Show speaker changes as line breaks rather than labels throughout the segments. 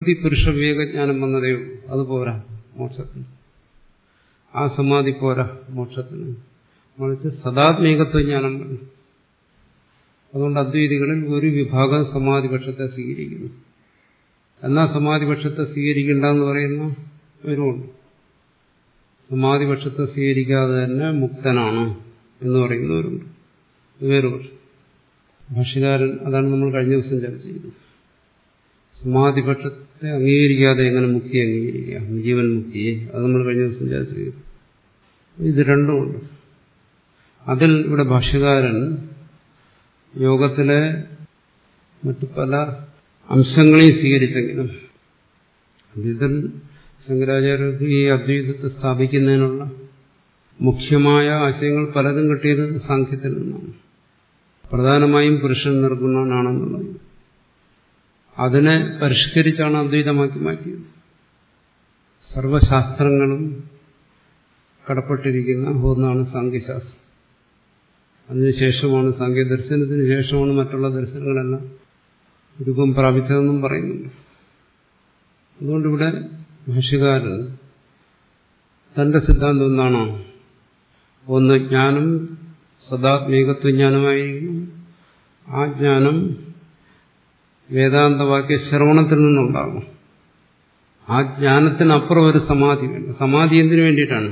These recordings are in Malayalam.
പ്രകൃതി പുരുഷ വിവേകജ്ഞാനം വന്നതേ ഉള്ളൂ അത് പോരാ മോക്ഷത്തിന് ആ സമാധി പോരാ മോക്ഷത്തിന് മറിച്ച് സദാത്മീകത്വ ജ്ഞാനം വേണം അതുകൊണ്ട് അദ്വൈതികളിൽ ഒരു വിഭാഗം സമാധിപക്ഷത്തെ സ്വീകരിക്കുന്നു എന്നാൽ സമാധിപക്ഷത്തെ സ്വീകരിക്കണ്ടെന്ന് പറയുന്ന ഒരുമുണ്ട് സമാധിപക്ഷത്തെ സ്വീകരിക്കാതെ തന്നെ മുക്തനാണ് എന്ന് പറയുന്നവരുണ്ട് വേറെ പക്ഷം ഭാഷ്യകാരൻ അതാണ് നമ്മൾ കഴിഞ്ഞ ദിവസം ചർച്ച ചെയ്തത് സമാധിപക്ഷത്തെ അംഗീകരിക്കാതെ എങ്ങനെ മുക്തി അംഗീകരിക്കാം ജീവൻ മുക്തിയെ അത് നമ്മൾ കഴിഞ്ഞ ദിവസം ചർച്ച ചെയ്തു ഇത് രണ്ടുമുണ്ട് അതിൽ ഇവിടെ ഭാഷ്യകാരൻ യോഗത്തിലെ മറ്റു പല അംശങ്ങളെയും സ്വീകരിച്ചെങ്കിലും അദ്വൈതൻ ശങ്കരാചാര്യർക്ക് ഈ അദ്വൈതത്തെ സ്ഥാപിക്കുന്നതിനുള്ള മുഖ്യമായ ആശയങ്ങൾ പലതും കിട്ടിയത് സാഖ്യത്തിൽ നിന്നാണ് പ്രധാനമായും പുരുഷൻ നിർഗുണനാണെന്നുള്ളത് അതിനെ പരിഷ്കരിച്ചാണ് അദ്വൈതമാക്കി മാറ്റിയത് സർവശാസ്ത്രങ്ങളും കടപ്പെട്ടിരിക്കുന്ന ഒന്നാണ് സാങ്കേശാസ്ത്രം അതിനുശേഷമാണ് സാങ്കേ ദർശനത്തിന് ശേഷമാണ് മറ്റുള്ള ദർശനങ്ങളെല്ലാം രൂപം പ്രാപിച്ചതെന്നും പറയുന്നുണ്ട് അതുകൊണ്ടിവിടെ ഭാഷ്യകാരൻ തന്റെ സിദ്ധാന്തം എന്താണോ ഒന്ന് ജ്ഞാനം സദാത്മീകത്വ ജ്ഞാനമായിരിക്കും ആ ജ്ഞാനം വേദാന്തവാക്യ ശ്രവണത്തിൽ നിന്നുണ്ടാകും ആ ജ്ഞാനത്തിനപ്പുറം ഒരു സമാധി വേണ്ട സമാധി എന്തിനു വേണ്ടിയിട്ടാണ്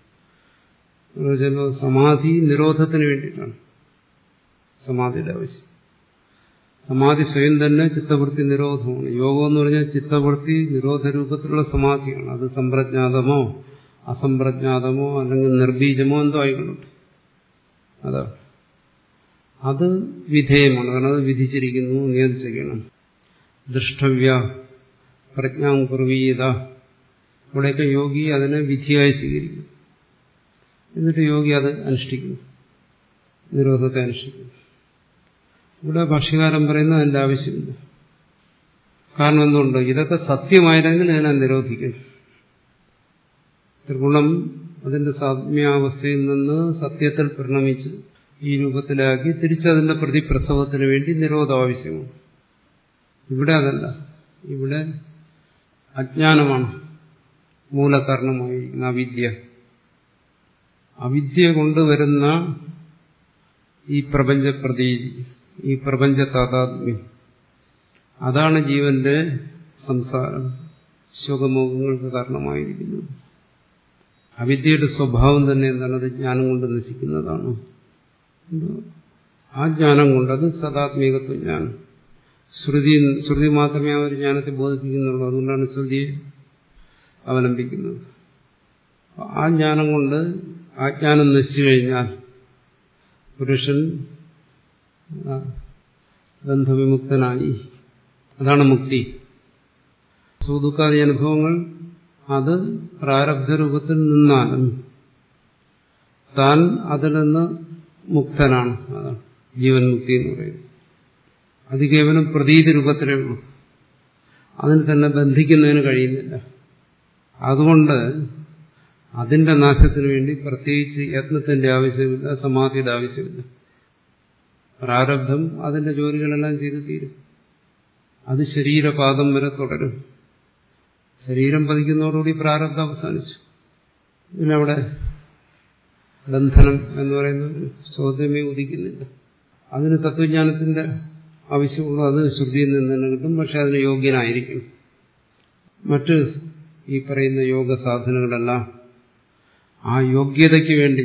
സമാധി നിരോധത്തിന് വേണ്ടിയിട്ടാണ് സമാധിയുടെ ആവശ്യം സമാധി സ്വയം തന്നെ ചിത്തവൃത്തി നിരോധമാണ് യോഗം എന്ന് പറഞ്ഞാൽ ചിത്തവൃത്തി നിരോധ രൂപത്തിലുള്ള സമാധിയാണ് അത് സമ്പ്രജ്ഞാതമോ അസംപ്രജ്ഞാതമോ അല്ലെങ്കിൽ നിർബീജമോ എന്തോ ആയിക്കൊള്ളട്ടെ അതാ അത് വിധേയമാണ് കാരണം അത് വിധിച്ചിരിക്കുന്നു നിയന്ത്രിച്ചിരിക്കണം ദൃഷ്ടവ്യ പ്രജ്ഞാം കുർവീയത ഇവിടെയൊക്കെ യോഗി അതിനെ വിധിയായി സ്വീകരിക്കും എന്നിട്ട് യോഗി അത് അനുഷ്ഠിക്കുന്നു നിരോധത്തെ അനുഷ്ഠിക്കുന്നു ഇവിടെ ഭക്ഷ്യകാരൻ പറയുന്ന അതിന്റെ ആവശ്യമില്ല കാരണം എന്തുകൊണ്ട് ഇതൊക്കെ സത്യമായിരുന്നെങ്കിൽ ഇതിനെ നിരോധിക്കും ത്രിഗുണം അതിന്റെ സാമ്യാവസ്ഥയിൽ നിന്ന് സത്യത്തിൽ പരിണമിച്ച് ഈ രൂപത്തിലാക്കി തിരിച്ചതിന്റെ പ്രതിപ്രസവത്തിന് വേണ്ടി നിരോധം ആവശ്യമാണ് ഇവിടെ അതല്ല ഇവിടെ അജ്ഞാനമാണ് മൂലകാരണമായിരിക്കുന്ന അവിദ്യ അവിദ്യ കൊണ്ടുവരുന്ന ഈ പ്രപഞ്ച പ്രതീതി ഈ പ്രപഞ്ച താതാത്മ്യം അതാണ് ജീവന്റെ സംസാരം ശോകമോഹങ്ങൾക്ക് കാരണമായിരിക്കുന്നത് അവിദ്യയുടെ സ്വഭാവം തന്നെ എന്താണ് അത് ജ്ഞാനം കൊണ്ട് നശിക്കുന്നതാണ് ആ ജ്ഞാനം കൊണ്ട് അത് സദാത്മീകത്വ ജ്ഞാനം ശ്രുതി ശ്രുതി മാത്രമേ ആ ഒരു ജ്ഞാനത്തെ ബോധിപ്പിക്കുന്നുള്ളൂ അതുകൊണ്ടാണ് ശ്രുതിയെ അവലംബിക്കുന്നത് ആ ജ്ഞാനം കൊണ്ട് ആ ജ്ഞാനം നശിച്ചു കഴിഞ്ഞാൽ പുരുഷൻ ബന്ധവിമുക്തനായി അതാണ് മുക്തി സുദുഃഖാദി അനുഭവങ്ങൾ അത് പ്രാരബ്ധ രൂപത്തിൽ നിന്നാലും താൻ അതിൽ നിന്ന് മുക്തനാണ് അതാണ് ജീവൻ മുക്തി എന്ന് പറയുന്നത് അത് കേവലം പ്രതീതി രൂപത്തിലേ ഉള്ളൂ അതിന് തന്നെ ബന്ധിക്കുന്നതിന് കഴിയുന്നില്ല അതുകൊണ്ട് അതിന്റെ നാശത്തിന് വേണ്ടി പ്രത്യേകിച്ച് യത്നത്തിന്റെ ആവശ്യമില്ല സമാധിയുടെ ആവശ്യമില്ല പ്രാരബ്ധം അതിന്റെ ജോലികളെല്ലാം ചെയ്തു തീരും അത് ശരീരപാദം വരെ തുടരും ശരീരം പതിക്കുന്നതോടുകൂടി പ്രാരബ്ധം അവസാനിച്ചു ഇതിനവിടെ ബന്ധനം എന്ന് പറയുന്ന ഒരു ചോദ്യമേ ഉദിക്കുന്നില്ല അതിന് തത്വജ്ഞാനത്തിന്റെ ആവശ്യമുള്ളൂ അത് ശ്രുതിയിൽ നിന്ന് തന്നെ കിട്ടും പക്ഷെ അതിന് യോഗ്യനായിരിക്കും മറ്റ് ഈ പറയുന്ന യോഗ സാധനങ്ങളെല്ലാം ആ യോഗ്യതയ്ക്ക് വേണ്ടി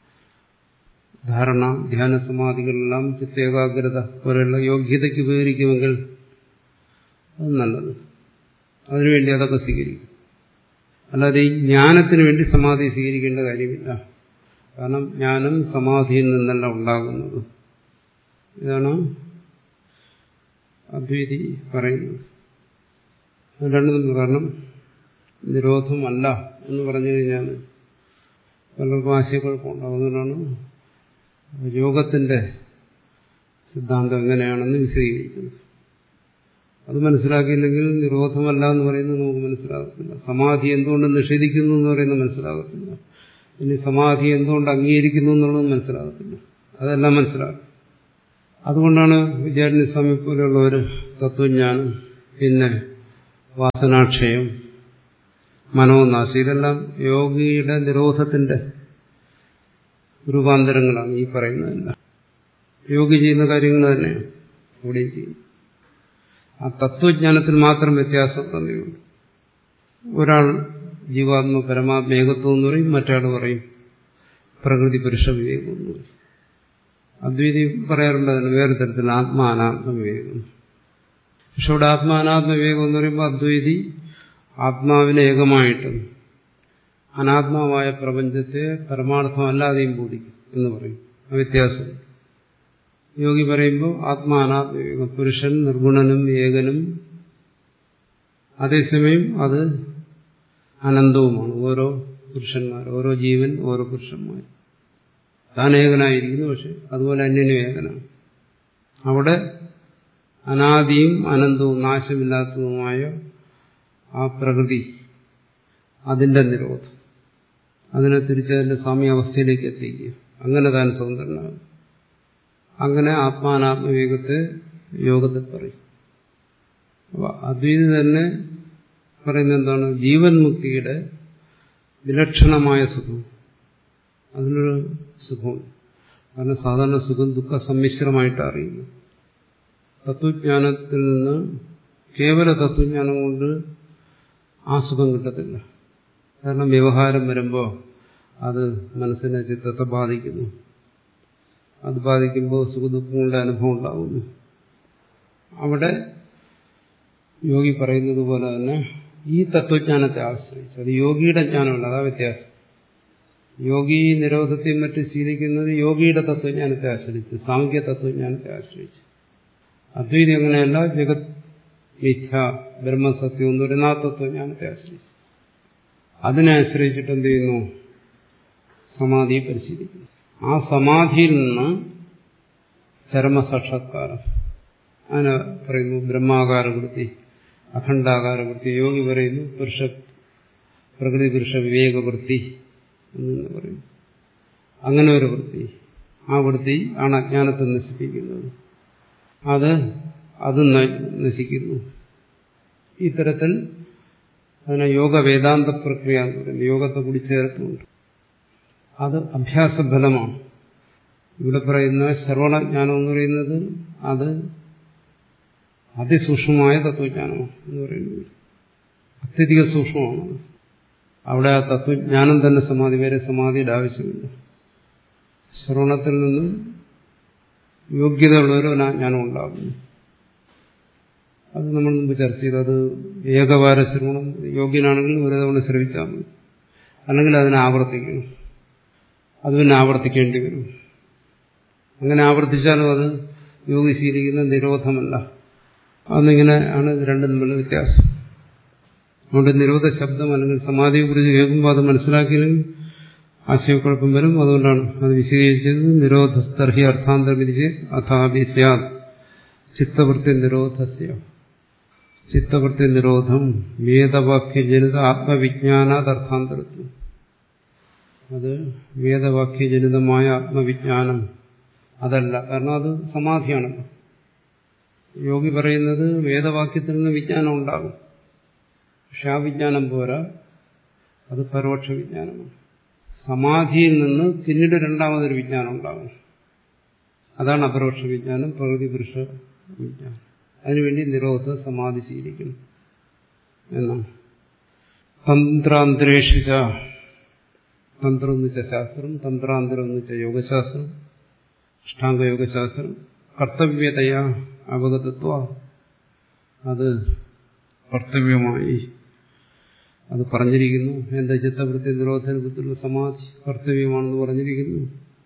ധാരണ ധ്യാന സമാധികളെല്ലാം ചിത്തേകാഗ്രത പോലെയുള്ള യോഗ്യതയ്ക്ക് ഉപകരിക്കുമെങ്കിൽ അത് നല്ലത് അതിനുവേണ്ടി അതൊക്കെ സ്വീകരിക്കും അല്ലാതെ ഈ ജ്ഞാനത്തിന് വേണ്ടി സമാധി സ്വീകരിക്കേണ്ട കാര്യമില്ല കാരണം ജ്ഞാനം സമാധിയിൽ നിന്നല്ല ഉണ്ടാകുന്നത് ഇതാണ് അദ്വൈതി പറയുന്നത് രണ്ടും കാരണം നിരോധമല്ല എന്ന് പറഞ്ഞു കഴിഞ്ഞാൽ പലർക്കും ആശയക്കുഴപ്പമുണ്ടാകുന്നതിനാണ് യോഗത്തിന്റെ സിദ്ധാന്തം എങ്ങനെയാണെന്ന് വിശദീകരിച്ചത് അത് മനസ്സിലാക്കിയില്ലെങ്കിൽ നിരോധമല്ല എന്ന് പറയുന്നത് നമുക്ക് മനസ്സിലാകത്തില്ല സമാധി എന്തുകൊണ്ട് നിഷേധിക്കുന്നു എന്ന് പറയുന്നത് മനസ്സിലാകത്തില്ല ഇനി സമാധി എന്തുകൊണ്ട് അംഗീകരിക്കുന്നു എന്നുള്ളത് മനസ്സിലാകത്തില്ല അതെല്ലാം മനസ്സിലാകും അതുകൊണ്ടാണ് വിദ്യാർത്ഥി സ്വാമി പോലെയുള്ളവർ തത്വജ്ഞാനം പിന്നെ വാസനാക്ഷയം മനോനാശം ഇതെല്ലാം യോഗിയുടെ നിരോധത്തിന്റെ രൂപാന്തരങ്ങളാണ് ഈ പറയുന്നതെല്ലാം യോഗി ചെയ്യുന്ന കാര്യങ്ങൾ തന്നെയാണ് ഇവിടെയും ചെയ്യുന്നത് ആ തത്വജ്ഞാനത്തിൽ മാത്രം വ്യത്യാസം തന്നെയുള്ളൂ ഒരാൾ ജീവാത്മ പരമാത്മ ഏകത്വം എന്ന് പറയും മറ്റാൾ പറയും പ്രകൃതി പുരുഷ വിവേകം എന്ന് പറയും അദ്വൈതി പറയാറുണ്ട് അതിന് വേറെ തരത്തിൽ ആത്മാനാത്മ വിവേകം പക്ഷെ ഇവിടെ ആത്മാനാത്മ വിവേകം എന്ന് പറയുമ്പോൾ അദ്വൈതി ആത്മാവിനെ ഏകമായിട്ടും അനാത്മാവായ പ്രപഞ്ചത്തെ പരമാർത്ഥമല്ലാതെയും ബോധിക്കും എന്ന് പറയും ആ വ്യത്യാസം യോഗി പറയുമ്പോൾ ആത്മാനാത്മ വിവേകം പുരുഷൻ നിർഗുണനും ഏകനും അതേസമയം അത് അനന്തവുമാണ് ഓരോ പുരുഷന്മാർ ഓരോ ജീവൻ ഓരോ പുരുഷന്മാർ താൻ ഏകനായിരിക്കുന്നു പക്ഷെ അതുപോലെ അന്യനും ഏകനാണ് അവിടെ അനാദിയും അനന്തവും നാശമില്ലാത്തതുമായ ആ പ്രകൃതി അതിന്റെ നിരോധം അതിനെ തിരിച്ചതിന്റെ സാമ്യാവസ്ഥയിലേക്ക് എത്തിക്കുക അങ്ങനെ താൻ സ്വതന്ത്രനാകും അങ്ങനെ ആത്മാനാത്മവിവേകത്തെ യോഗത്തിൽ പറയും അപ്പൊ അദ്വൈതി തന്നെ പറയുന്നത് എന്താണ് ജീവൻ മുക്തിയുടെ വിലക്ഷണമായ സുഖം അതിനൊരു സുഖമുണ്ട് കാരണം സാധാരണ സുഖം ദുഃഖ സമ്മിശ്രമായിട്ട് അറിയുന്നു തത്വജ്ഞാനത്തിൽ നിന്ന് കേവല തത്വജ്ഞാനം കൊണ്ട് ആ സുഖം കിട്ടത്തില്ല കാരണം വ്യവഹാരം വരുമ്പോൾ അത് മനസ്സിനെ ചിത്രത്തെ ബാധിക്കുന്നു അത് ബാധിക്കുമ്പോൾ സുഖദുഃഖങ്ങളുടെ അനുഭവം ഉണ്ടാകുന്നു അവിടെ യോഗി പറയുന്നത് പോലെ തന്നെ ഈ തത്വജ്ഞാനത്തെ ആശ്രയിച്ച് അത് യോഗിയുടെ ജ്ഞാനമല്ല അതാ വ്യത്യാസം യോഗി നിരോധത്തെയും മറ്റും ശീലിക്കുന്നത് യോഗിയുടെ തത്വജ്ഞാനത്തെ ആശ്രയിച്ച് സാമൂഹ്യ തത്വജ്ഞാനത്തെ ആശ്രയിച്ച് അദ്വൈതി അങ്ങനെയല്ല ജഗത് മിഥ്യ ബ്രഹ്മസത്യം എന്ന് പറയുന്ന ആ തത്വജ്ഞാനത്തെ ആശ്രയിച്ച് അതിനെ ആശ്രയിച്ചിട്ട് എന്ത് ചെയ്യുന്നു സമാധിയെ പരിശീലിക്കുന്നു ആ സമാധിയിൽ നിന്ന് ചരമസാക്ഷാത്കാരം അതിനെ പറയുന്നു ബ്രഹ്മാകാരവൃത്തി അഖണ്ഡാകാരവൃത്തി യോഗി പറയുന്നു പുരുഷ പ്രകൃതി പുരുഷ വിവേകവൃത്തി എന്ന് പറയുന്നു അങ്ങനെ ഒരു വൃത്തി ആ വൃത്തി ആണ് അജ്ഞാനത്തെ നശിപ്പിക്കുന്നത് അത് അത് നശിക്കുന്നു ഇത്തരത്തിൽ അതിനെ യോഗ വേദാന്ത പ്രക്രിയ എന്ന് പറയുന്നത് യോഗത്തെ കൂടി ചേർത്തുണ്ട് അത് അഭ്യാസഫലമാണ് ഇവിടെ പറയുന്ന ശ്രവണജ്ഞാനം എന്ന് പറയുന്നത് അത് അതിസൂക്ഷ്മമായ തത്വജ്ഞാനമാണ് എന്ന് പറയുന്നത് അത്യധിക സൂക്ഷ്മമാണ് അവിടെ ആ തത്വജ്ഞാനം തന്നെ സമാധി വരെ സമാധിയുടെ ആവശ്യമില്ല ശ്രവണത്തിൽ നിന്നും യോഗ്യതയുള്ളവരോ ജ്ഞാനം ഉണ്ടാകുന്നു അത് നമ്മൾ മുമ്പ് ചർച്ച ചെയ്തു അത് ഏകവാര ശ്രവണം യോഗ്യനാണെങ്കിൽ ഒരു തവണ ശ്രവിച്ചാൽ മതി അല്ലെങ്കിൽ അതിനെ ആവർത്തിക്കണം അത് പിന്നെ ആവർത്തിക്കേണ്ടി വരും അങ്ങനെ ആവർത്തിച്ചാലും അത് യോഗി ശീലിക്കുന്ന നിരോധമല്ല അന്നിങ്ങനെ ആണ് ഇത് രണ്ടും തമ്മിലുള്ള വ്യത്യാസം അതുകൊണ്ട് നിരോധ ശബ്ദം അല്ലെങ്കിൽ സമാധിയെ കുറിച്ച് കേൾക്കുമ്പോൾ അത് മനസ്സിലാക്കിയില്ലെങ്കിൽ ആശയക്കുഴപ്പം വരും അതുകൊണ്ടാണ് അത് വിശദീകരിച്ചത് നിരോധസ്തർഹി അർത്ഥാന്തരമിരിച്ച് അഥാഭിസ്യാ ചിത്തവൃത്തി നിരോധസ്യ ചിത്തവൃത്തി നിരോധം വേദവാക്യജനിത ആത്മവിജ്ഞാനാത് അർത്ഥാന്തരത്വം അത് വേദവാക്യജനിതമായ ആത്മവിജ്ഞാനം അതല്ല കാരണം അത് സമാധിയാണല്ലോ യോഗി പറയുന്നത് വേദവാക്യത്തിൽ നിന്ന് വിജ്ഞാനം ഉണ്ടാകും പക്ഷെ ആ വിജ്ഞാനം പോരാ അത് പരോക്ഷ വിജ്ഞാനമാണ് സമാധിയിൽ നിന്ന് പിന്നീട് രണ്ടാമതൊരു വിജ്ഞാനം ഉണ്ടാകും അതാണ് അപരോക്ഷ വിജ്ഞാനം പ്രകൃതി പുരുഷ വിജ്ഞാനം അതിനുവേണ്ടി നിരോധ സമാധി ശീലിക്കണം എന്നാണ് തന്ത്രാന്തരേഷിച്ച തന്ത്രം എന്ന് വെച്ച ശാസ്ത്രം തന്ത്രാന്തരം എന്ന് വെച്ച യോഗശാസ്ത്രം അഷ്ടാംഗയോഗശാസ്ത്രം കർത്തവ്യതയാ അവഗതത്വ അത് കർത്തവ്യമായി അത് പറഞ്ഞിരിക്കുന്നു എന്റെ ചിത്തവൃത്തി നിരോധനത്തിലുള്ള സമാധി കർത്തവ്യമാണെന്ന് പറഞ്ഞിരിക്കുന്നു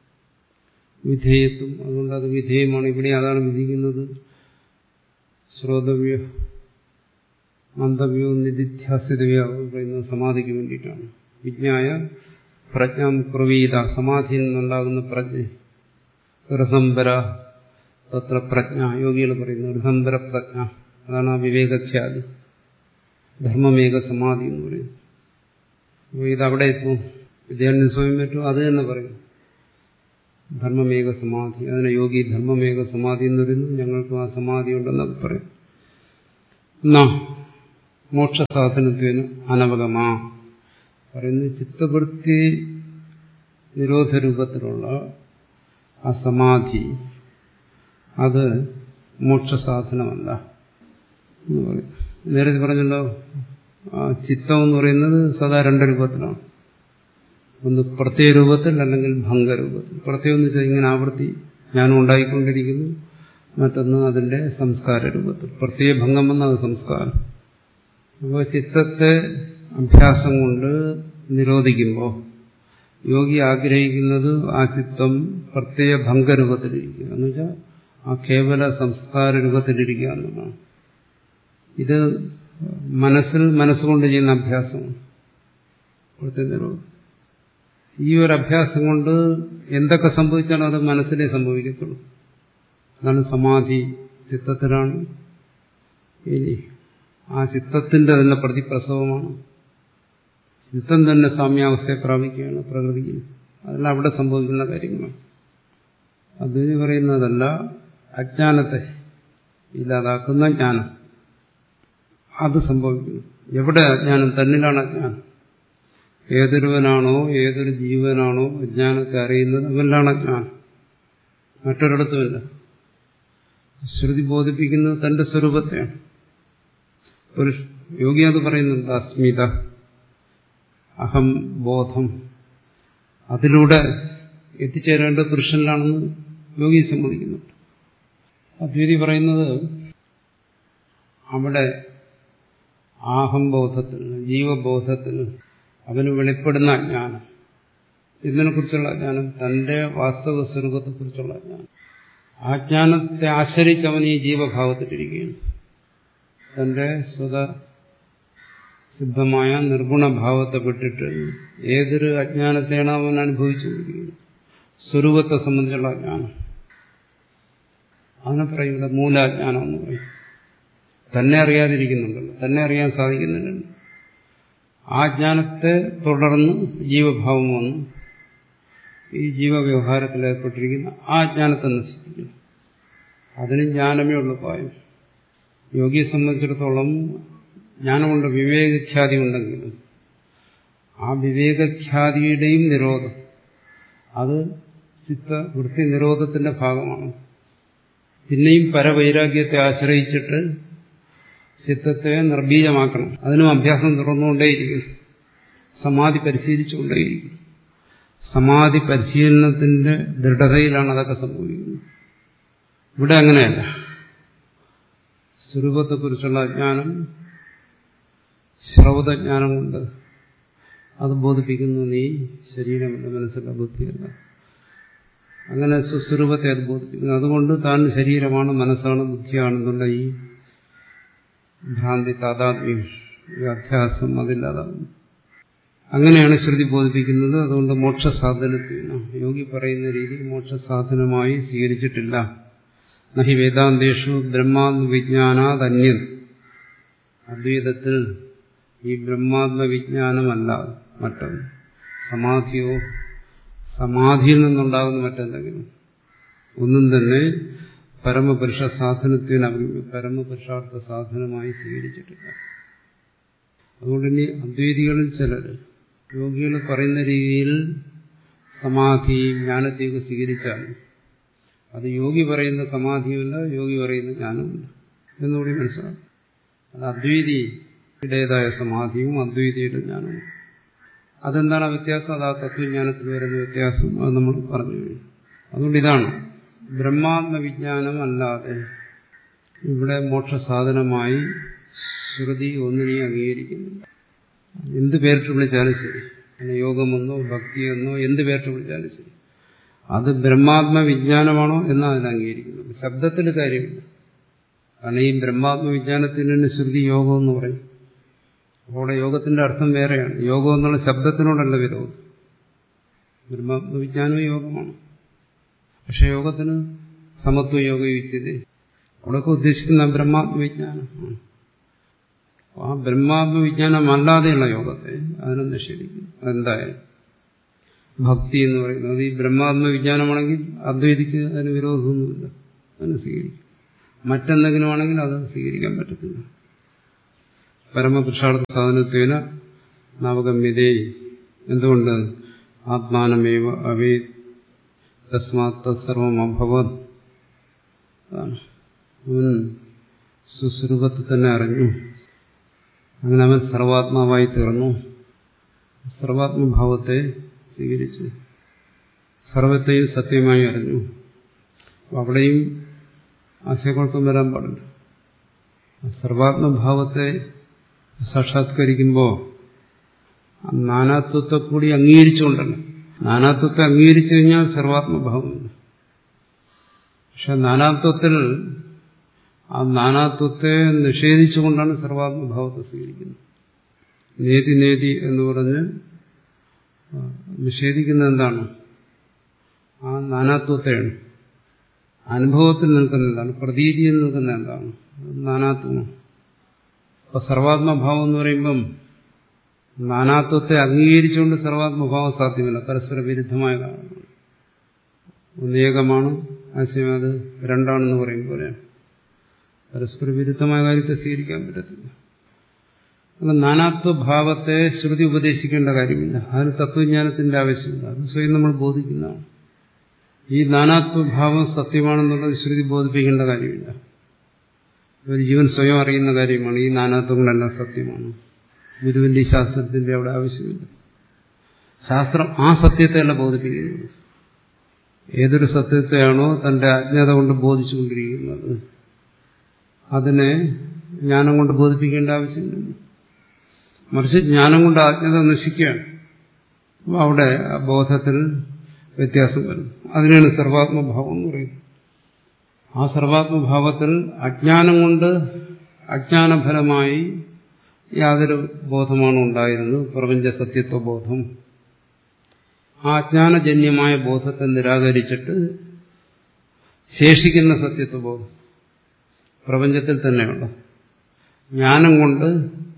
വിധേയത്വം അതുകൊണ്ട് അത് വിധേയമാണ് ഇവിടെ അതാണ് വിധിക്കുന്നത് ശ്രോതവ്യ മന്ദവ്യോ നിധിധ്യാസിതവ്യ പറയുന്നത് സമാധിക്ക് വേണ്ടിയിട്ടാണ് വിജ്ഞായ പ്രജ്ഞാം പ്രവീത സമാധിയിൽ നിന്നുണ്ടാകുന്ന പ്രജ്ഞ ഋസംബര തത്ര പ്രജ്ഞ യോഗികൾ പറയുന്നു ഋസംബര പ്രജ്ഞ അതാണ് ആ വിവേകഖ്യാതി ധർമ്മമേക സമാധി എന്ന് പറയുന്നു അപ്പോൾ ഇതവിടെ എത്തും വിദ്യാർത്ഥി സ്വയം പറ്റും അത് തന്നെ പറയും ധർമ്മമേക സമാധി അതിനെ യോഗി ധർമ്മമേക സമാധി എന്ന് പറയുന്നു ഞങ്ങൾക്ക് ആ സമാധി ഉണ്ടെന്നൊക്കെ പറയും എന്നാ മോക്ഷസാധനത്വന് അനവഗമാ പറയുന്നത് ചിത്തവൃത്തി നിരോധ രൂപത്തിലുള്ള ആ സമാധി അത് മോക്ഷസാധനമല്ല എന്ന് പറയും നേരത്തെ പറഞ്ഞല്ലോ ആ ചിത്തം എന്ന് പറയുന്നത് സദാ രണ്ട് രൂപത്തിലാണ് ഒന്ന് പ്രത്യേക രൂപത്തിൽ അല്ലെങ്കിൽ ഭംഗരൂപത്തിൽ പ്രത്യേകം എന്ന് വെച്ചാൽ ഇങ്ങനെ ആവൃത്തി ഞാനും ഉണ്ടായിക്കൊണ്ടിരിക്കുന്നു മറ്റൊന്ന് അതിന്റെ സംസ്കാര രൂപത്തിൽ പ്രത്യേക ഭംഗം എന്ന അത് സംസ്കാരം അപ്പോൾ ചിത്തത്തെ അഭ്യാസം കൊണ്ട് നിരോധിക്കുമ്പോൾ യോഗി ആഗ്രഹിക്കുന്നത് ആ ചിത്തം പ്രത്യേക ഭംഗരൂപത്തിലിരിക്കുക എന്ന് വെച്ചാൽ ആ കേവല സംസ്കാര രൂപത്തിലിരിക്കുക എന്നുള്ളതാണ് ഇത് മനസ്സിൽ മനസ്സുകൊണ്ട് ചെയ്യുന്ന അഭ്യാസമാണ് ഇവിടുത്തെ നിരോധം ഈ ഒരു അഭ്യാസം കൊണ്ട് എന്തൊക്കെ സംഭവിച്ചാലും അത് മനസ്സിലേ സംഭവിക്കത്തുള്ളൂ അതാണ് സമാധി ചിത്തത്തിലാണ് ഇനി ആ ചിത്തത്തിന്റെ തന്നെ പ്രതിപ്രസവമാണ് ചിത്തം തന്നെ സാമ്യാവസ്ഥയെ പ്രാപിക്കുകയാണ് പ്രകൃതിയിൽ അതെല്ലാം അവിടെ സംഭവിക്കുന്ന കാര്യങ്ങളാണ് അതിന് പറയുന്നതല്ല അജ്ഞാനത്തെ ഇല്ലാതാക്കുന്ന ജ്ഞാനം അത് സംഭവിക്കുന്നു എവിടെ അജ്ഞാനം തന്നിലാണ് അജ്ഞാനം ഏതൊരുവനാണോ ഏതൊരു ജീവനാണോ അജ്ഞാനത്തെ അറിയുന്നത് അവനിലാണ് അജ്ഞാനം മറ്റൊരിടത്തുമില്ല ശ്രുതി ബോധിപ്പിക്കുന്നത് തന്റെ സ്വരൂപത്തെയാണ് ഒരു യോഗി അത് പറയുന്നുണ്ട് അസ്മിത അഹം ബോധം അതിലൂടെ എത്തിച്ചേരേണ്ടത് പുരുഷനിലാണെന്ന് യോഗി സമ്മതിക്കുന്നുണ്ട് അദ്വൈതി പറയുന്നത് അവിടെ ആഹംബോധത്തിൽ ജീവബോധത്തിൽ അവന് വെളിപ്പെടുന്ന ജ്ഞാനം ഇതിനെക്കുറിച്ചുള്ള ജ്ഞാനം തന്റെ വാസ്തവ സ്വരൂപത്തെക്കുറിച്ചുള്ള ജ്ഞാനം ആ ജ്ഞാനത്തെ ആശ്രയിച്ച് അവൻ ഈ ജീവഭാവത്തിലിരിക്കുകയാണ് തന്റെ സ്വത സിദ്ധമായ നിർഗുണഭാവത്തെ വിട്ടിട്ട് ഏതൊരു അജ്ഞാനത്തെയാണ് അവൻ അനുഭവിച്ചുകൊണ്ടിരിക്കുന്നത് സ്വരൂപത്തെ സംബന്ധിച്ചുള്ള ജ്ഞാനം അതിനെ പറയും ഇവിടെ മൂലാജ്ഞാനം എന്ന് പറയും തന്നെ അറിയാതിരിക്കുന്നുണ്ടല്ലോ തന്നെ അറിയാൻ സാധിക്കുന്നില്ലല്ലോ ആ ജ്ഞാനത്തെ തുടർന്ന് ജീവഭാവം വന്നു ഈ ജീവവ്യവഹാരത്തിൽ ഏർപ്പെട്ടിരിക്കുന്ന ആ ജ്ഞാനത്തെ നശിപ്പിക്കുന്നു അതിന് ജ്ഞാനമേ ഉള്ളൂ പായം യോഗിയെ സംബന്ധിച്ചിടത്തോളം ജ്ഞാനമുണ്ട് വിവേകഖ്യാതി ഉണ്ടെങ്കിലും ആ വിവേകഖ്യാതിയുടെയും നിരോധം അത് ചിത്തവൃത്തി നിരോധത്തിന്റെ ഭാഗമാണ് പിന്നെയും പരവൈരാഗ്യത്തെ ആശ്രയിച്ചിട്ട് ചിത്തത്തെ നിർബീജമാക്കണം അതിനും അഭ്യാസം തുറന്നുകൊണ്ടേയിരിക്കും സമാധി പരിശീലിച്ചുകൊണ്ടേയിരിക്കും സമാധി പരിശീലനത്തിന്റെ ദൃഢതയിലാണ് അതൊക്കെ സംഭവിക്കുന്നത് ഇവിടെ അങ്ങനെയല്ല സ്വരൂപത്തെക്കുറിച്ചുള്ള ജ്ഞാനം ശ്രൗതജ്ഞാനം കൊണ്ട് അത് ബോധിപ്പിക്കുന്നു നീ ശരീരമല്ല മനസ്സില്ല ബുദ്ധിയല്ല അങ്ങനെ സുസ്വരൂപത്തെ അത് ബോധിപ്പിക്കുന്നു അതുകൊണ്ട് താൻ ശരീരമാണ് മനസ്സാണ് ബുദ്ധിയാണെന്നുള്ള ഈ ഭ്രാന്തി താതാത്മ്യം ഈ അധ്യാസം അതില്ലാതാകുന്നു അങ്ങനെയാണ് ശ്രുതി ബോധിപ്പിക്കുന്നത് അതുകൊണ്ട് മോക്ഷസാധനത്തിന് യോഗി പറയുന്ന രീതി മോക്ഷസാധനമായി സ്വീകരിച്ചിട്ടില്ല നഹി വേദാന്തേഷു ബ്രഹ്മാത്മവിജ്ഞാനാതന്യൻ അദ്വൈതത്തിൽ ഈ ബ്രഹ്മാത്മവിജ്ഞാനമല്ല മറ്റൊന്ന് സമാധിയോ സമാധിയിൽ നിന്നുണ്ടാകുന്ന മറ്റെന്തെങ്കിലും ഒന്നും തന്നെ പരമപുരുഷ സാധനത്തിന് പരമപുരുഷാർത്ഥ സാധനമായി സ്വീകരിച്ചിട്ടില്ല അതുകൊണ്ട് ഇനി അദ്വൈതികളിൽ ചിലർ യോഗികൾ പറയുന്ന രീതിയിൽ സമാധി ജ്ഞാനത്തെയൊക്കെ സ്വീകരിച്ചാൽ അത് യോഗി പറയുന്ന സമാധിയുമില്ല യോഗി പറയുന്ന ജ്ഞാനവുമില്ല എന്നുകൂടി മനസ്സിലാക്കും അത് അദ്വൈതിയുടേതായ സമാധിയും അദ്വൈതിയുടെ ജ്ഞാനവും അതെന്താണ് ആ വ്യത്യാസം അത് ആ തത്വജ്ഞാനത്തിൽ വരുന്ന വ്യത്യാസം അത് നമ്മൾ പറഞ്ഞു കഴിഞ്ഞു അതുകൊണ്ട് ഇതാണ് ബ്രഹ്മാത്മവിജ്ഞാനം അല്ലാതെ ഇവിടെ മോക്ഷസാധനമായി ശ്രുതി ഒന്നിനെയും അംഗീകരിക്കുന്നില്ല എന്ത് പേരിട്ട് വിളിച്ചാലും ശരി പിന്നെ യോഗമെന്നോ ഭക്തിയെന്നോ എന്ത് പേരിട്ട് വിളിച്ചാലും ശരി അത് ബ്രഹ്മാത്മവിജ്ഞാനമാണോ എന്നാ അതിനെ അംഗീകരിക്കുന്നത് ശബ്ദത്തിൽ കാര്യമില്ല കാരണം ഈ ബ്രഹ്മാത്മവിജ്ഞാനത്തിന് തന്നെ ശ്രുതി യോഗം എന്ന് പറയും അപ്പോൾ യോഗത്തിന്റെ അർത്ഥം വേറെയാണ് യോഗം എന്നുള്ള ശബ്ദത്തിനോടല്ല വിരോധം ബ്രഹ്മാത്മവിജ്ഞാനവും യോഗമാണ് പക്ഷെ യോഗത്തിന് സമത്വ യോഗ യുക്തി അവിടെയൊക്കെ ഉദ്ദേശിക്കുന്ന ബ്രഹ്മാത്മവിജ്ഞാനമാണ് ആ ബ്രഹ്മാത്മവിജ്ഞാനമല്ലാതെയുള്ള യോഗത്തെ അതിനെ നിഷേധിക്കും അതെന്തായാലും ഭക്തി എന്ന് പറയുന്നത് ഈ ബ്രഹ്മാത്മവിജ്ഞാനമാണെങ്കിൽ അദ്വൈതിക്ക് അതിന് വിരോധമൊന്നുമില്ല അതിന് സ്വീകരിക്കും മറ്റെന്തെങ്കിലും ആണെങ്കിൽ അത് സ്വീകരിക്കാൻ പറ്റത്തില്ല പരമപുരുഷാർത്ഥ സാധനത്വേന നവഗമ്യതേ എന്തുകൊണ്ട് ആത്മാനമേവ അവേ തസ്മാത് സർവം അഭവത് അവൻ സുസ്വരൂപത്തെ തന്നെ അറിഞ്ഞു അങ്ങനെ അവൻ സർവാത്മാവായി തീർന്നു സർവാത്മഭാവത്തെ സ്വീകരിച്ചു സർവത്തെയും സത്യമായി അറിഞ്ഞു അവിടെയും ആശയക്കുഴപ്പം വരാൻ പാടില്ല സർവാത്മഭാവത്തെ സാക്ഷാത്കരിക്കുമ്പോൾ നാനാത്വത്തെ കൂടി അംഗീകരിച്ചുകൊണ്ടല്ല നാനാത്വത്തെ അംഗീകരിച്ചു കഴിഞ്ഞാൽ സർവാത്മഭാവമില്ല പക്ഷെ നാനാത്വത്തിൽ ആ നാനാത്വത്തെ നിഷേധിച്ചുകൊണ്ടാണ് സർവാത്മഭാവത്തെ സ്വീകരിക്കുന്നത് നേതി നേതി എന്ന് പറഞ്ഞ് നിഷേധിക്കുന്നത് എന്താണ് ആ നാനാത്വത്തെയാണ് അനുഭവത്തിൽ നിൽക്കുന്ന എന്താണ് പ്രതീതിയിൽ നിൽക്കുന്ന എന്താണ് നാനാത്വമാണ് അപ്പൊ സർവാത്മഭാവം എന്ന് പറയുമ്പം നാനാത്വത്തെ അംഗീകരിച്ചുകൊണ്ട് സർവാത്മഭാവം സാധ്യമല്ല പരസ്പര വിരുദ്ധമായ കാര്യമാണ് ഒന്നേകമാണ് ആശയം അത് രണ്ടാണെന്ന് പറയും പോലെയാണ് പരസ്പര വിരുദ്ധമായ കാര്യത്തെ സ്വീകരിക്കാൻ പറ്റത്തില്ല അല്ല നാനാത്വഭാവത്തെ ശ്രുതി ഉപദേശിക്കേണ്ട കാര്യമില്ല അതിന് തത്വജ്ഞാനത്തിന്റെ ആവശ്യമില്ല അത് സ്വയം നമ്മൾ ബോധിക്കുന്നതാണ് ഈ നാനാത്വഭാവം സത്യമാണെന്നുള്ളത് ശ്രുതി ബോധിപ്പിക്കേണ്ട കാര്യമില്ല ഒരു ജീവൻ സ്വയം അറിയുന്ന കാര്യമാണ് ഈ നാനാത്വങ്ങളെല്ലാം സത്യമാണ് ഗുരുവിന്റെ ഈ ശാസ്ത്രത്തിന്റെ അവിടെ ആവശ്യമില്ല ശാസ്ത്രം ആ സത്യത്തെയല്ല ബോധിപ്പിക്കുന്നത് ഏതൊരു സത്യത്തെയാണോ തന്റെ അജ്ഞത കൊണ്ട് ബോധിച്ചുകൊണ്ടിരിക്കുന്നത് അതിനെ ജ്ഞാനം കൊണ്ട് ബോധിപ്പിക്കേണ്ട ആവശ്യമില്ല മറിച്ച് ജ്ഞാനം കൊണ്ട് അജ്ഞത നശിക്കുകയാണ് അപ്പോൾ അവിടെ ആ ബോധത്തിൽ വ്യത്യാസം വരും അതിനാണ് സർവാത്മഭാവം എന്ന് പറയുന്നത് ആ സർവാത്മഭാവത്തിൽ അജ്ഞാനം കൊണ്ട് അജ്ഞാനഫലമായി യാതൊരു ബോധമാണ് ഉണ്ടായിരുന്നത് പ്രപഞ്ച സത്യത്വ ബോധം ആ അജ്ഞാനജന്യമായ ബോധത്തെ നിരാകരിച്ചിട്ട് ശേഷിക്കുന്ന സത്യത്വ ബോധം പ്രപഞ്ചത്തിൽ തന്നെയുണ്ട് ജ്ഞാനം കൊണ്ട്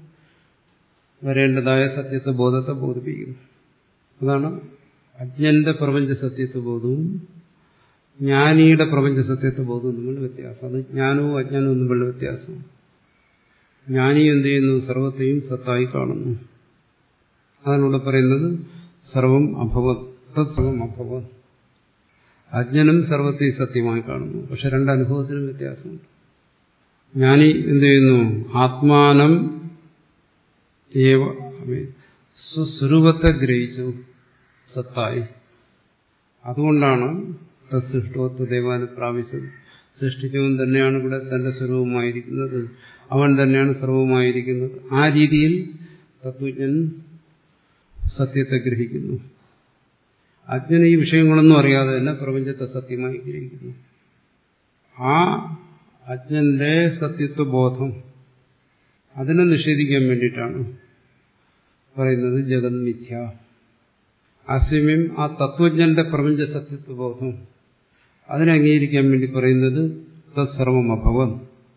വരേണ്ടതായ സത്യത്വ ബോധത്തെ ബോധിപ്പിക്കുന്നു അതാണ് അജ്ഞന്റെ പ്രപഞ്ച സത്യത്വ ബോധവും ജ്ഞാനിയുടെ പ്രപഞ്ച സത്യത്വ ബോധവും തമ്മിൽ വ്യത്യാസം അത് ജ്ഞാനവും അജ്ഞാനവും തമ്മിലുള്ള വ്യത്യാസം ജ്ഞാനി എന്ത് ചെയ്യുന്നു സർവത്തെയും സത്തായി കാണുന്നു അതിലൂടെ പറയുന്നത് സർവം അഭവത് തത്സർവം അഭവത് അജ്ഞനും സർവത്തെയും സത്യമായി കാണുന്നു പക്ഷെ രണ്ട് അനുഭവത്തിനും വ്യത്യാസമുണ്ട് ജ്ഞാനി എന്ത് ചെയ്യുന്നു ആത്മാനം ഏവ സ്വസ്വരൂപത്തെ ഗ്രഹിച്ചു സത്തായി അതുകൊണ്ടാണ് സൃഷ്ടോത്വ ദേവാന് പ്രാപിച്ചത് സൃഷ്ടിച്ചവൻ തന്നെയാണ് ഇവിടെ തന്റെ സ്വരൂപമായിരിക്കുന്നത് അവൻ തന്നെയാണ് സർവമായിരിക്കുന്നത് ആ രീതിയിൽ തത്വജ്ഞൻ സത്യത്തെ ഗ്രഹിക്കുന്നു അജ്ഞന് ഈ വിഷയങ്ങളൊന്നും അറിയാതെ തന്നെ പ്രപഞ്ചത്തെ സത്യമായി ഗ്രഹിക്കുന്നു ആ അജ്ഞന്റെ സത്യത്വ ബോധം അതിനെ നിഷേധിക്കാൻ വേണ്ടിയിട്ടാണ് പറയുന്നത് ജഗത് മിഥ്യ അസ്യമയം ആ തത്വജ്ഞന്റെ പ്രപഞ്ച സത്യത്വ ബോധം അതിനെ അംഗീകരിക്കാൻ വേണ്ടി പറയുന്നത് തത്സർവം അഭവം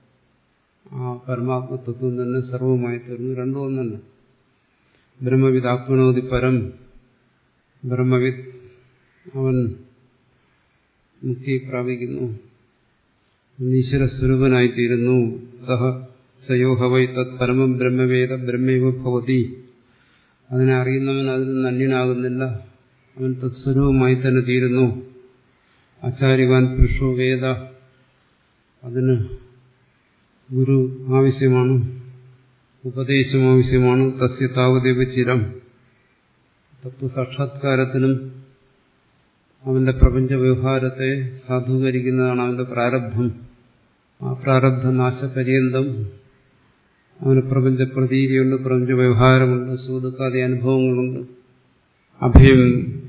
ആ പരമാത്മതത്വം തന്നെ സർവമായി തീർന്നു രണ്ടും ഒന്നല്ല ബ്രഹ്മവിദാത്മനോതി പരം ബ്രഹ്മവിദ് അവൻ മുക്തി പ്രാപിക്കുന്നു ഈശ്വര സ്വരൂപനായിത്തീരുന്നു സഹ സയോഹവൈ തത് പരമം ബ്രഹ്മവേദ ബ്രഹ്മൈവ ഭവതി അതിനെ അറിയുന്നവൻ അതിൽ നിന്ന് അന്യനാകുന്നില്ല അവൻ തത്സ്വരൂപമായി തന്നെ തീരുന്നു ആചാര്യവാൻ പുരുഷോ വേദ അതിന് ഗുരു ആവശ്യമാണ് ഉപദേശം ആവശ്യമാണ് തസ്യ താവദേവ ചിരം തത്വസാക്ഷാത്കാരത്തിനും അവന്റെ പ്രപഞ്ച വ്യവഹാരത്തെ സാധൂകരിക്കുന്നതാണ് അവന്റെ പ്രാരബ്ധം ആ പ്രാരബ്ധ നാശപര്യന്തം അവന് പ്രപഞ്ച പ്രതീതിയുണ്ട് പ്രപഞ്ച വ്യവഹാരമുണ്ട് സൂതുക്കാതെ അനുഭവങ്ങളുണ്ട് അഭയം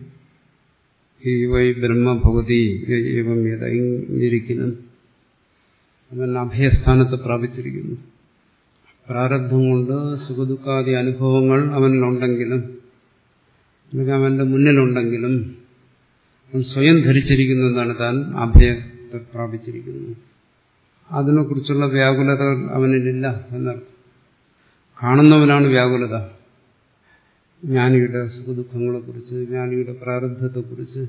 ഈ വൈ ബ്രഹ്മഭഗവതി ഏവം യഥയിരിക്കുന്നു അവൻ അഭയസ്ഥാനത്ത് പ്രാപിച്ചിരിക്കുന്നു പ്രാരബ്ധം കൊണ്ട് സുഖദുഃഖാദി അനുഭവങ്ങൾ അവനിലുണ്ടെങ്കിലും അല്ലെങ്കിൽ അവന്റെ മുന്നിലുണ്ടെങ്കിലും അവൻ സ്വയം ധരിച്ചിരിക്കുന്ന എന്താണ് താൻ അഭയത്തെ പ്രാപിച്ചിരിക്കുന്നു അതിനെക്കുറിച്ചുള്ള വ്യാകുലത അവനിലില്ല എന്നർത്ഥം കാണുന്നവനാണ് വ്യാകുലത ജ്ഞാനിയുടെ സുഖദുഃഖങ്ങളെക്കുറിച്ച് ജ്ഞാനിയുടെ പ്രാരബ്ധത്തെക്കുറിച്ച്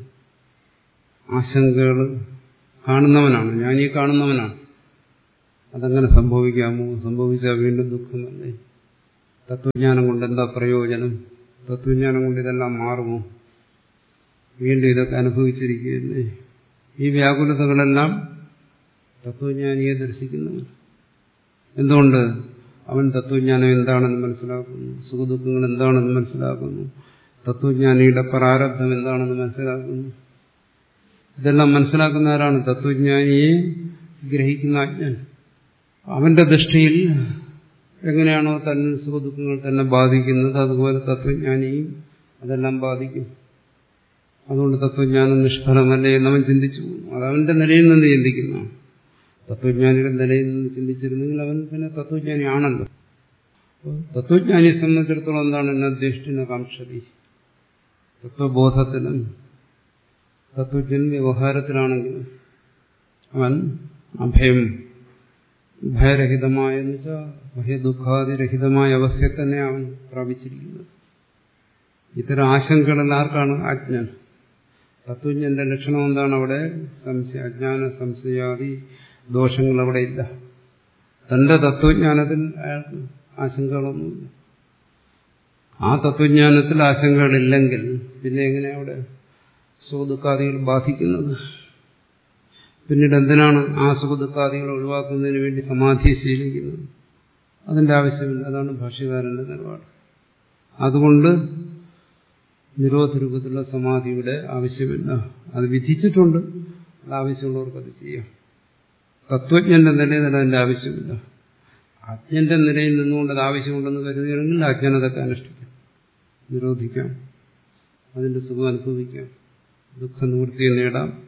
ആശങ്കകൾ കാണുന്നവനാണ് ജ്ഞാനിയെ കാണുന്നവനാണ് അതങ്ങനെ സംഭവിക്കാമോ സംഭവിച്ചാൽ വീണ്ടും ദുഃഖമല്ലേ തത്വജ്ഞാനം കൊണ്ട് എന്താ പ്രയോജനം തത്വജ്ഞാനം കൊണ്ട് ഇതെല്ലാം മാറുമോ വീണ്ടും ഇതൊക്കെ അനുഭവിച്ചിരിക്കുകയല്ലേ ഈ വ്യാകുലതകളെല്ലാം തത്വജ്ഞാനിയെ ദർശിക്കുന്നവൻ എന്തുകൊണ്ട് അവൻ തത്വജ്ഞാനം എന്താണെന്ന് മനസ്സിലാക്കുന്നു സുഖദുഃഖങ്ങൾ എന്താണെന്ന് മനസ്സിലാക്കുന്നു തത്വജ്ഞാനിയുടെ പ്രാരബ്ധം എന്താണെന്ന് മനസ്സിലാക്കുന്നു ഇതെല്ലാം മനസ്സിലാക്കുന്ന ആരാണ് തത്വജ്ഞാനിയെ ഗ്രഹിക്കുന്ന അജ്ഞൻ അവന്റെ ദൃഷ്ടിയിൽ എങ്ങനെയാണോ തന്നെ സുഖദുഃഖങ്ങൾ തന്നെ ബാധിക്കുന്നത് അതുപോലെ തത്വജ്ഞാനിയും അതെല്ലാം ബാധിക്കും അതുകൊണ്ട് തത്വജ്ഞാനം നിഷ്ഫലമല്ലേ എന്നവൻ ചിന്തിച്ചു പോകുന്നു അത് അവന്റെ നിലയിൽ നിന്ന് ചിന്തിക്കുന്നു തത്വജ്ഞാനിയുടെ നിലയിൽ നിന്ന് ചിന്തിച്ചിരുന്നെങ്കിൽ അവൻ പിന്നെ തത്വജ്ഞാനി ആണല്ലോ തത്വജ്ഞാനിയെ സംബന്ധിച്ചിടത്തോളം എന്താണ് നിർദ്ദിഷ്ടിന കാംക്ഷതി തത്വബോധത്തിലും തത്വജ്ഞൻ വ്യവഹാരത്തിലാണെങ്കിലും അവൻ അഭയം ഭയരഹിതമായ എന്ന് വെച്ചാൽ ഭയദുഃഖാതിരഹിതമായ അവസ്ഥയെ തന്നെ അവൻ പ്രാപിച്ചിരിക്കുന്നത് ഇത്തരം ആശങ്കകളെല്ലാം ആർക്കാണ് അജ്ഞൻ തത്വജ്ഞന്റെ ലക്ഷണം എന്താണ് അവിടെ സംശയ അജ്ഞാന സംശയാദി ദോഷങ്ങൾ അവിടെ ഇല്ല തന്റെ തത്വജ്ഞാനത്തിൽ അയാൾക്ക് ആശങ്കകളൊന്നുമില്ല ആ തത്വജ്ഞാനത്തിൽ ആശങ്കകളില്ലെങ്കിൽ പിന്നെ എങ്ങനെ അവിടെ സുഖദുഃഖാദികൾ ബാധിക്കുന്നത് പിന്നീട് എന്തിനാണ് ആ സുഖദുഃഖാദികൾ ഒഴിവാക്കുന്നതിന് വേണ്ടി സമാധി ശീലിക്കുന്നത് അതിന്റെ ആവശ്യമില്ല അതാണ് ഭാഷ്യകാരന്റെ നിലപാട് അതുകൊണ്ട് നിരോധ രൂപത്തിലുള്ള സമാധിയുടെ ആവശ്യമില്ല അത് വിധിച്ചിട്ടുണ്ട് അത് ആവശ്യമുള്ളവർക്ക് അത് ചെയ്യാം തത്വജ്ഞന്റെ നിലയിൽ അതിന്റെ ആവശ്യമില്ല അജ്ഞന്റെ നിലയിൽ നിന്നുകൊണ്ട് അത് ആവശ്യമുണ്ടെന്ന് കരുതുകയാണെങ്കിൽ അജ്ഞനതൊക്കെ അനുഷ്ഠിക്കാം നിരോധിക്കാം അതിന്റെ സുഖം അനുഭവിക്കാം ദുഃഖ നിവൃത്തിയെ നേടാം